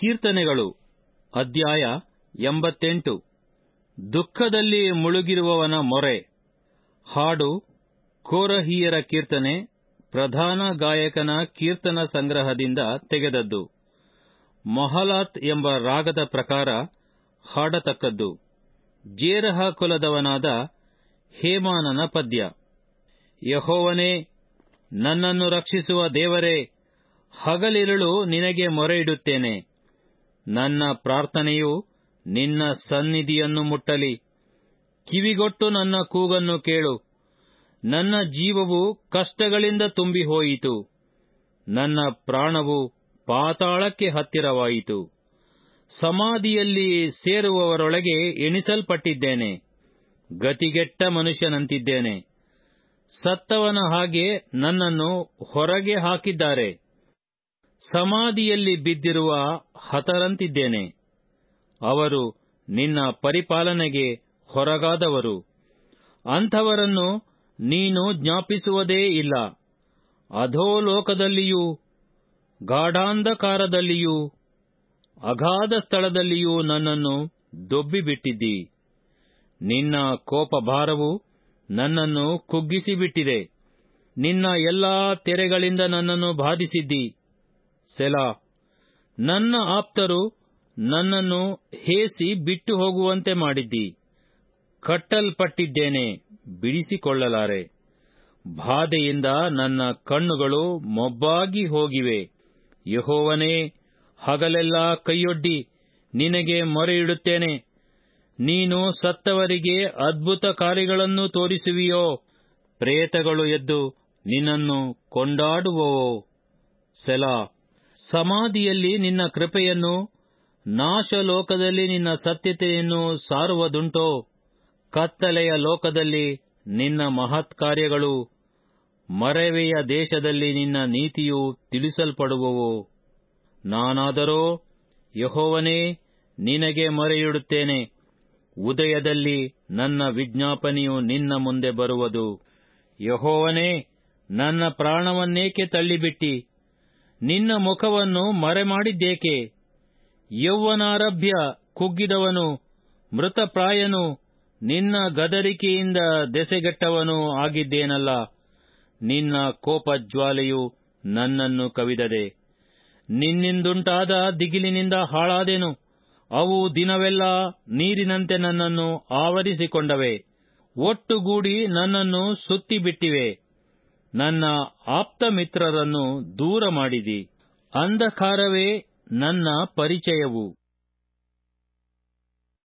ಕೀರ್ತನೆಗಳು ಅಧ್ಯಾಯ ಎಂಬತ್ತೆಂಟು ದುಃಖದಲ್ಲಿ ಮುಳುಗಿರುವವನ ಮೊರೆ ಹಾಡು ಕೋರಹಿಯರ ಕೀರ್ತನೆ ಪ್ರಧಾನ ಗಾಯಕನ ಕೀರ್ತನ ಸಂಗ್ರಹದಿಂದ ತೆಗೆದದ್ದು ಮೊಹಲಾತ್ ಎಂಬ ರಾಗದ ಪ್ರಕಾರ ಹಾಡತಕ್ಕದ್ದು ಜೇರಹ ಕುಲದವನಾದ ಹೇಮಾನನ ಪದ್ಯ ಯಹೋವನೇ ನನ್ನನ್ನು ರಕ್ಷಿಸುವ ದೇವರೇ ಹಗಲಿರುಳು ನಿನಗೆ ಮೊರೆಯಿಡುತ್ತೇನೆ ನನ್ನ ಪ್ರಾರ್ಥನೆಯು ನಿನ್ನ ಸನ್ನಿಧಿಯನ್ನು ಮುಟ್ಟಲಿ ಕಿವಿಗೊಟ್ಟು ನನ್ನ ಕೂಗನ್ನು ಕೇಳು ನನ್ನ ಜೀವವು ಕಷ್ಟಗಳಿಂದ ತುಂಬಿ ಹೋಯಿತು ನನ್ನ ಪ್ರಾಣವು ಪಾತಾಳಕ್ಕೆ ಹತ್ತಿರವಾಯಿತು ಸಮಾಧಿಯಲ್ಲಿ ಸೇರುವವರೊಳಗೆ ಎಣಿಸಲ್ಪಟ್ಟಿದ್ದೇನೆ ಗತಿಗೆಟ್ಟ ಮನುಷ್ಯನಂತಿದ್ದೇನೆ ಸತ್ತವನ ಹಾಗೆ ನನ್ನನ್ನು ಹೊರಗೆ ಹಾಕಿದ್ದಾರೆ ಸಮಾಧಿಯಲ್ಲಿ ಬಿದ್ದಿರುವ ಹತರಂತಿದ್ದೇನೆ ಅವರು ನಿನ್ನ ಪರಿಪಾಲನೆಗೆ ಹೊರಗಾದವರು ಅಂಥವರನ್ನು ನೀನು ಜ್ಞಾಪಿಸುವುದೇ ಇಲ್ಲ ಅಧೋಲೋಕದಲ್ಲಿಯೂ ಗಾಢಾಂಧಕಾರದಲ್ಲಿಯೂ ಅಗಾಧ ಸ್ಥಳದಲ್ಲಿಯೂ ನನ್ನನ್ನು ದೊಬ್ಬಿಬಿಟ್ಟಿದ್ದಿ ನಿನ್ನ ಕೋಪಭಾರವು ನನ್ನನ್ನು ಕುಗ್ಗಿಸಿಬಿಟ್ಟಿದೆ ನಿನ್ನ ಎಲ್ಲಾ ತೆರೆಗಳಿಂದ ನನ್ನನ್ನು ಬಾಧಿಸಿದ್ದಿ ಸೆಲಾ ನನ್ನ ಆಪ್ತರು ನನ್ನನ್ನು ಹೇಸಿ ಬಿಟ್ಟು ಹೋಗುವಂತೆ ಮಾಡಿದ್ದಿ ಕಟ್ಟಲ್ಪಟ್ಟಿದ್ದೇನೆ ಬಿಡಿಸಿಕೊಳ್ಳಲಾರೆ ಬಾಧೆಯಿಂದ ನನ್ನ ಕಣ್ಣುಗಳು ಮೊಬ್ಬಾಗಿ ಹೋಗಿವೆ ಯಹೋವನೇ ಹಗಲೆಲ್ಲ ಕೈಯೊಡ್ಡಿ ನಿನಗೆ ಮೊರೆಯಿಡುತ್ತೇನೆ ನೀನು ಸತ್ತವರಿಗೆ ಅದ್ಭುತ ಕಾರ್ಯಗಳನ್ನು ತೋರಿಸುವಿಯೋ ಪ್ರೇತಗಳು ಎದ್ದು ನಿನ್ನನ್ನು ಕೊಂಡಾಡುವವೋ ಸೆಲಾ ಸಮಾಧಿಯಲ್ಲಿ ನಿನ್ನ ಕೃಪೆಯನ್ನು ನಾಶಲೋಕದಲ್ಲಿ ನಿನ್ನ ಸತ್ಯತೆಯನ್ನು ಸಾರುವುದುಂಟೋ ಕತ್ತಲೆಯ ಲೋಕದಲ್ಲಿ ನಿನ್ನ ಮಹತ್ ಕಾರ್ಯಗಳು ಮರೆವೆಯ ದೇಶದಲ್ಲಿ ನಿನ್ನ ನೀತಿಯು ತಿಳಿಸಲ್ಪಡುವವು ನಾನಾದರೋ ಯಹೋವನೇ ನಿನಗೆ ಮೊರೆಯಿಡುತ್ತೇನೆ ಉದಯದಲ್ಲಿ ನನ್ನ ವಿಜ್ಞಾಪನೆಯು ನಿನ್ನ ಮುಂದೆ ಬರುವುದು ಯಹೋವನೇ ನನ್ನ ಪ್ರಾಣವನ್ನೇಕೆ ತಳ್ಳಿಬಿಟ್ಟಿ ನಿನ್ನ ಮುಖವನ್ನು ಮರೆಮಾಡಿದ್ದೇಕೆ ಯೌವನಾರಭ್ಯ ಕುಗ್ಗಿದವನು ಮೃತಪ್ರಾಯನು ನಿನ್ನ ಗದರಿಕೆಯಿಂದ ದೆಸೆಗೆಟ್ಟವನು ಆಗಿದ್ದೇನಲ್ಲ ನಿನ್ನ ಕೋಪಜ್ವಾಲೆಯು ನನ್ನನ್ನು ಕವಿದದೆ ನಿನ್ನಿಂದುಂಟಾದ ದಿಗಿಲಿನಿಂದ ಹಾಳಾದೆನು ಅವು ದಿನವೆಲ್ಲ ನೀರಿನಂತೆ ನನ್ನನ್ನು ಆವರಿಸಿಕೊಂಡವೆ ಒಟ್ಟುಗೂಡಿ ನನ್ನನ್ನು ಸುತ್ತಿಬಿಟ್ಟಿವೆ ನನ್ನ ಆಪ್ತ ಮಿತ್ರರನ್ನು ದೂರ ಮಾಡಿದಿ ಅಂಧಕಾರವೇ ನನ್ನ ಪರಿಚಯವು